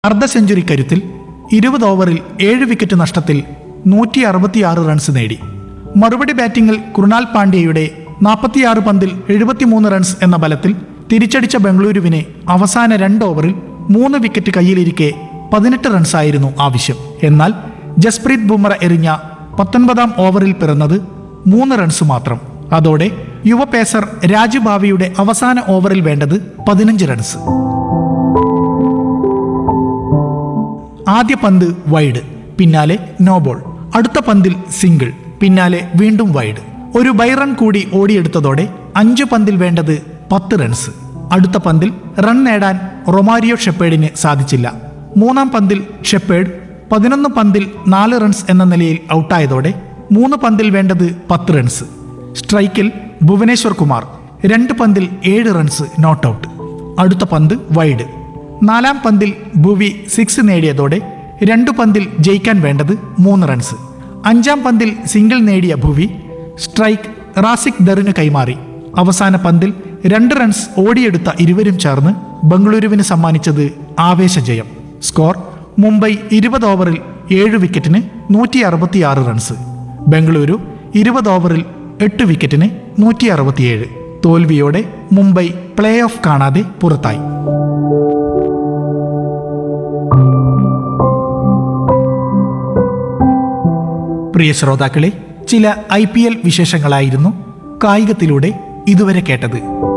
അർദ്ധ സെഞ്ചുറി കരുത്തിൽ ഇരുപത് ഓവറിൽ ഏഴ് വിക്കറ്റ് നഷ്ടത്തിൽ നൂറ്റി അറുപത്തിയാറ് റൺസ് നേടി മറുപടി ബാറ്റിംഗിൽ കൃണാൽ പാണ്ഡ്യയുടെ നാൽപ്പത്തിയാറ് പന്തിൽ എഴുപത്തിമൂന്ന് റൺസ് എന്ന ബലത്തിൽ തിരിച്ചടിച്ച ബംഗളൂരുവിനെ അവസാന രണ്ട് ഓവറിൽ മൂന്ന് വിക്കറ്റ് കയ്യിലിരിക്കെ പതിനെട്ട് റൺസായിരുന്നു ആവശ്യം എന്നാൽ ജസ്പ്രീത് ബുംറ എറിഞ്ഞ പത്തൊൻപതാം ഓവറിൽ പിറന്നത് മൂന്ന് റൺസ് മാത്രം അതോടെ യുവ പേസർ രാജു ഭാവിയുടെ അവസാന ഓവറിൽ വേണ്ടത് പതിനഞ്ച് റൺസ് ആദ്യ പന്ത് വൈഡ് പിന്നാലെ നോ ബോൾ അടുത്ത പന്തിൽ സിംഗിൾ പിന്നാലെ വീണ്ടും വൈഡ് ഒരു ബൈറൺ കൂടി ഓടിയെടുത്തതോടെ അഞ്ച് പന്തിൽ വേണ്ടത് പത്ത് റൺസ് അടുത്ത പന്തിൽ റൺ നേടാൻ റൊമാരിയോ ഷെപ്പേഡിന് സാധിച്ചില്ല മൂന്നാം പന്തിൽ ഷെപ്പേഡ് പതിനൊന്ന് പന്തിൽ നാല് റൺസ് എന്ന നിലയിൽ ഔട്ടായതോടെ മൂന്ന് പന്തിൽ വേണ്ടത് പത്ത് റൺസ് സ്ട്രൈക്കിൽ ഭുവനേശ്വർ കുമാർ രണ്ട് പന്തിൽ ഏഴ് റൺസ് നോട്ട് ഔട്ട് അടുത്ത പന്ത് വൈഡ് നാലാം പന്തിൽ ഭുവി സിക്സ് നേടിയതോടെ രണ്ടു പന്തിൽ ജയിക്കാൻ വേണ്ടത് മൂന്ന് റൺസ് അഞ്ചാം പന്തിൽ സിംഗിൾ നേടിയ ഭുവി സ്ട്രൈക്ക് റാസിക് ദറിന് കൈമാറി അവസാന പന്തിൽ രണ്ട് റൺസ് ഓടിയെടുത്ത ഇരുവരും ചേർന്ന് ബംഗളൂരുവിന് സമ്മാനിച്ചത് ആവേശജയം സ്കോർ മുംബൈ ഇരുപത് ഓവറിൽ ഏഴ് വിക്കറ്റിന് നൂറ്റി അറുപത്തിയാറ് റൺസ് ബംഗളൂരു ഇരുപത് ഓവറിൽ എട്ട് വിക്കറ്റിന് നൂറ്റി അറുപത്തിയേഴ് തോൽവിയോടെ മുംബൈ പ്ലേ ഓഫ് കാണാതെ പുറത്തായി പ്രിയ ശ്രോതാക്കളെ ചില ഐ പി എൽ വിശേഷങ്ങളായിരുന്നു കായികത്തിലൂടെ ഇതുവരെ കേട്ടത്